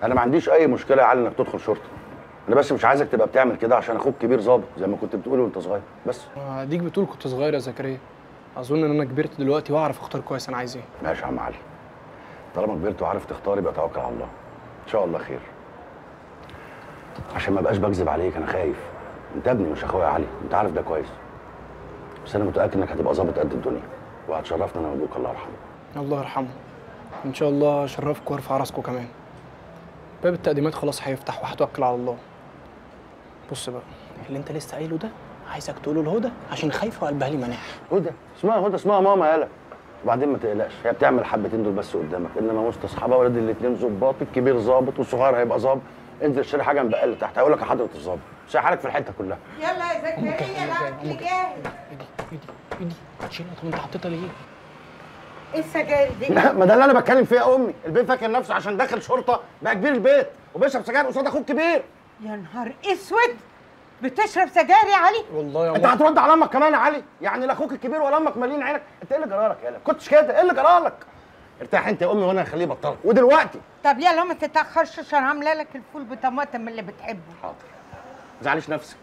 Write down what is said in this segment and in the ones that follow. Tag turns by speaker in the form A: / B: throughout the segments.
A: انا ما عنديش اي مشكله يا علي انك تدخل شرطه انا بس مش عايزك تبقى بتعمل كده عشان اخوك كبير ظابط زي ما كنت بتقول وانت صغير بس
B: اديك بتقول كنت صغير يا زكريا اظن ان انا كبرت دلوقتي واعرف اختار كويس انا عايز ايه
A: ماشي يا عم علي طالما كبرت وعارف تختار يبقى توكل على الله ان شاء الله خير عشان ما بقاش بكذب عليك انا خايف انت ابني مش اخويا علي انت عارف ده كويس بس انا متاكد انك هتبقى ظابط قد الدنيا وهتشرفنا انا وابوك الله يرحمه
B: الله يرحمه ان شاء الله اشرفكم وارفع راسكم كمان باب التقديمات خلاص هيفتح وهتوكل على الله بص بقى اللي انت لسه قايله ده عايزك تقوله لهدى عشان خايفه وقلبها لي مناح
A: هدى اسمها هدى اسمها ماما يالا وبعدين ما تقلقش هي بتعمل الحبتين دول بس قدامك انما وسط اصحابها ولاد الاثنين ظباط الكبير ظابط والصغير هيبقى ظابط انزل اشتري حاجه من بقال تحت هيقول لك يا حضره الظابط مش هيحرك في الحته كلها
C: يلا يا زكريا الاكل جاهز
B: ايدي ايدي ايدي هتشيلها طب انت حطيتها ليه؟
C: ايه السجاير دي؟
A: لا ما ده اللي انا بتكلم فيه يا امي البيت فاكر نفسه عشان داخل شرطه بقى كبير البيت وبيشرب سجاير قصاد اخوك كبير
C: يا نهار اسود بتشرب سجاير يا علي؟
B: والله يا
A: انت هترد على امك كمان يا علي يعني لا اخوك الكبير ولا امك مالين عينك انت ايه اللي جرالك يالا كنتش كده ايه اللي جرالك ارتاح انت يا امي وانا هخليه يبطلها ودلوقتي
C: طب يلا ما تتاخرش عشان عامله لك الفول بطماطم اللي بتحبه
A: حاضر ما تزعليش نفسك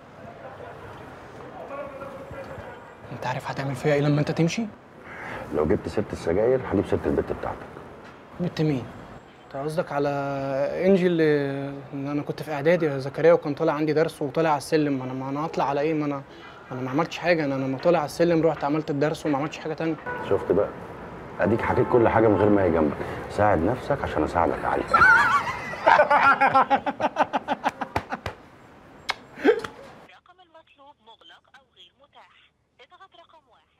B: انت عارف هتعمل فيها ايه لما انت تمشي؟
A: لو جبت سيره السجاير هجيب سيره البت بتاعتك
B: بنت مين؟ انت قصدك على انجي اللي ان انا كنت في اعدادي يا زكريا وكان طالع عندي درس وطالع على السلم انا ما انا اطلع على ايه ما انا انا ما عملتش حاجه انا لما طالع على السلم رحت عملت الدرس وما عملتش حاجه تانية
A: شفت بقى اديك حكيت كل حاجه من غير ما هي جنبك ساعد نفسك عشان اساعدك يا علي
D: الرقم المطلوب مغلق أو غير متاح اضغط رقم واحد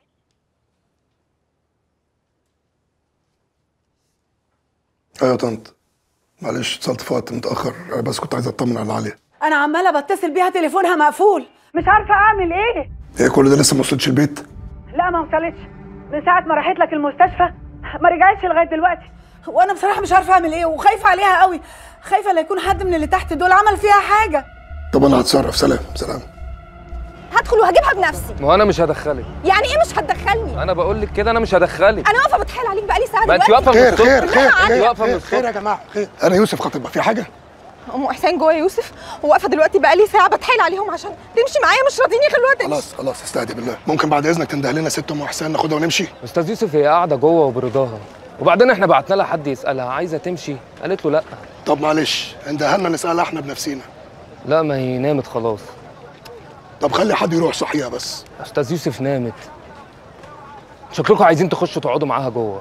E: ايوه يا طنط معلش اتصلت في وقت متاخر أنا بس كنت عايز اطمن على عليا
F: انا عماله بتصل بيها تليفونها مقفول
G: مش عارفه اعمل ايه
E: هي كل ده لسه ما وصلتش البيت
G: لا ما وصلتش من ساعه ما راحت لك المستشفى ما رجعتش لغايه دلوقتي
F: وانا بصراحه مش عارفه اعمل ايه وخايفه عليها قوي خايفه لا يكون حد من اللي تحت دول عمل فيها حاجه
E: طب انا هتصرف سلام سلام
H: هدخل وهجيبها بنفسي
I: ما انا مش هدخلك
H: يعني ايه مش هتدخلني
I: انا بقول لك كده انا مش هدخلك
H: انا واقفه بتحايل عليك بقالي ساعه
I: ما انت
H: دلوقتي.
I: واقفه من
E: خير
I: الصبح
E: خير خير
I: انت
E: خير
I: واقفه من
E: خير, خير يا
I: الصبح
E: جماعه خير انا يوسف خاطب في حاجه
H: ام حسين جوه يوسف وواقفه دلوقتي بقالي ساعه بتحايل عليهم عشان تمشي معايا مش راضيين يخلوها تمشي
E: خلاص خلاص استهدي بالله ممكن بعد اذنك تنده لنا ست ام حسين ناخدها ونمشي
I: استاذ يوسف هي قاعده جوه وبرضاها وبعدين احنا بعتنا لها حد يسالها عايزه تمشي قالت له لا
E: طب معلش اندهى لنا نسالها احنا بنفسينا
I: لا ما هي نامت خلاص
E: طب خلي حد يروح صحيها بس
I: استاذ يوسف نامت شكلكم عايزين تخشوا تقعدوا معاها جوه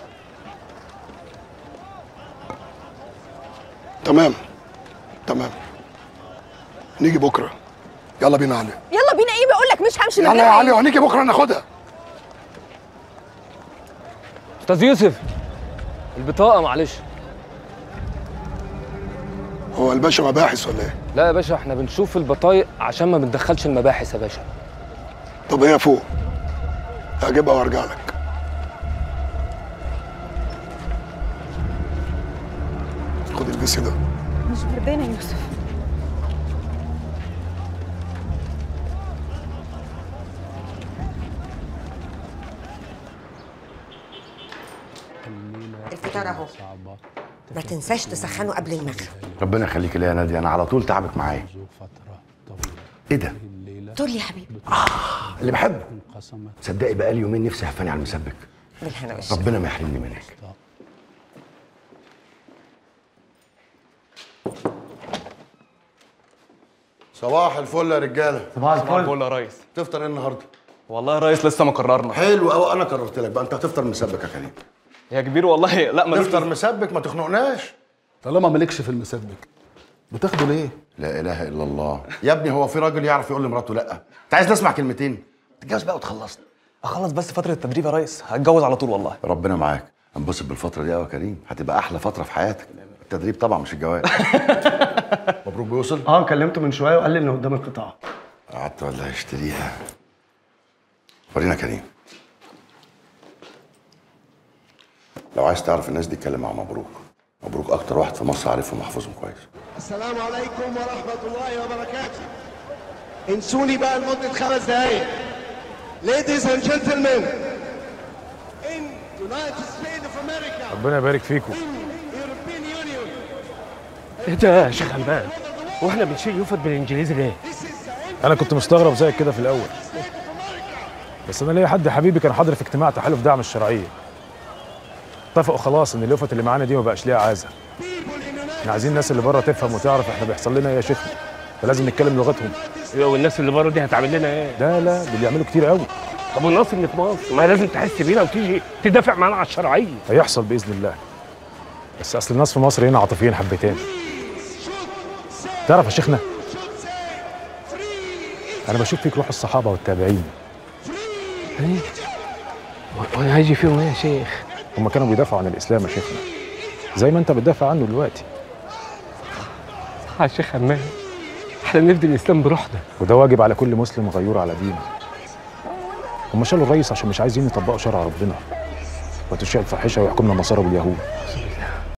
E: تمام تمام نيجي بكره يلا بينا يا علي
H: يلا بينا ايه بقول لك مش همشي من
E: يلا يا
H: غيرها.
E: علي وهنيجي بكره ناخدها
I: استاذ يوسف البطاقه معلش
E: هو الباشا مباحث ولا ايه
I: لا يا باشا احنا بنشوف البطايق عشان ما بندخلش المباحث يا باشا
E: طب هي فوق هجيبها وارجع لك خد البسي ده
H: مش بردانه يا يوسف
J: الفطار اهو ما تنساش تسخنه قبل المغرب
A: ربنا يخليك ليا يا ناديه انا على طول تعبك معايا ايه ده
J: تقول لي يا حبيبي
A: اللي بحبه صدقي بقالي يومين نفسي هفاني على المسبك
J: بالهنا والشفا
A: ربنا ما يحرمني منك صباح الفل يا رجاله
K: صباح الفل
L: الفل يا ريس
A: تفطر ايه النهارده
L: والله يا ريس لسه ما قررنا
A: حلو قوي انا قررت لك بقى انت هتفطر مسبك يا كريم
L: يا كبير والله لا ما
A: تفطر مسبك ما تخنقناش
K: طالما مالكش في المسبك بتاخده ليه؟
A: لا اله الا الله يا ابني هو في راجل يعرف يقول لمراته لا انت عايز نسمع كلمتين تتجوز بقى وتخلصنا
L: اخلص بس فتره التدريب يا ريس هتجوز على طول والله
A: ربنا معاك انبسط بالفتره دي قوي يا كريم هتبقى احلى فتره في حياتك التدريب طبعا مش الجواز مبروك بيوصل
K: اه كلمته من شويه وقال لي ان قدام القطاع
A: قعدت ولا هيشتريها ورينا كريم لو عايز تعرف الناس دي اتكلم مع مبروك مبروك اكتر واحد في مصر عارفهم وحافظهم كويس
M: السلام عليكم ورحمة الله وبركاته انسوني بقى لمدة خمس دقايق Ladies and gentlemen in United States of America
N: ربنا يبارك فيكم
M: European Union
N: ايه ده يا شيخ همام واحنا بنشيل يوفد بالانجليزي ليه؟
O: انا كنت مستغرب زيك كده في الاول بس انا ليا حد حبيبي كان حاضر في اجتماع تحالف دعم الشرعيه اتفقوا خلاص ان اليوفط اللي معانا دي ما بقاش ليها عازه احنا عايزين الناس اللي بره تفهم وتعرف احنا بيحصل لنا ايه يا شيخنا فلازم نتكلم لغتهم
N: والناس اللي بره دي هتعمل لنا ايه؟
O: لا لا دول بيعملوا كتير قوي
N: طب والناس اللي في مصر ما لازم تحس بينا وتيجي تدافع معانا على الشرعيه
O: هيحصل باذن الله بس اصل الناس في مصر هنا عاطفيين حبتين تعرف يا شيخنا انا بشوف فيك روح الصحابه والتابعين
N: ايه؟ وانا هيجي فيهم ايه يا شيخ؟
O: هم كانوا بيدافعوا عن الاسلام يا شيخنا زي ما انت بتدافع عنه دلوقتي
N: صح يا شيخ همام احنا نفدي الاسلام بروحنا
O: وده واجب على كل مسلم غيور على دينه هم شالوا الرئيس عشان مش عايزين يطبقوا شرع ربنا وتشيع الفاحشه ويحكمنا النصارى واليهود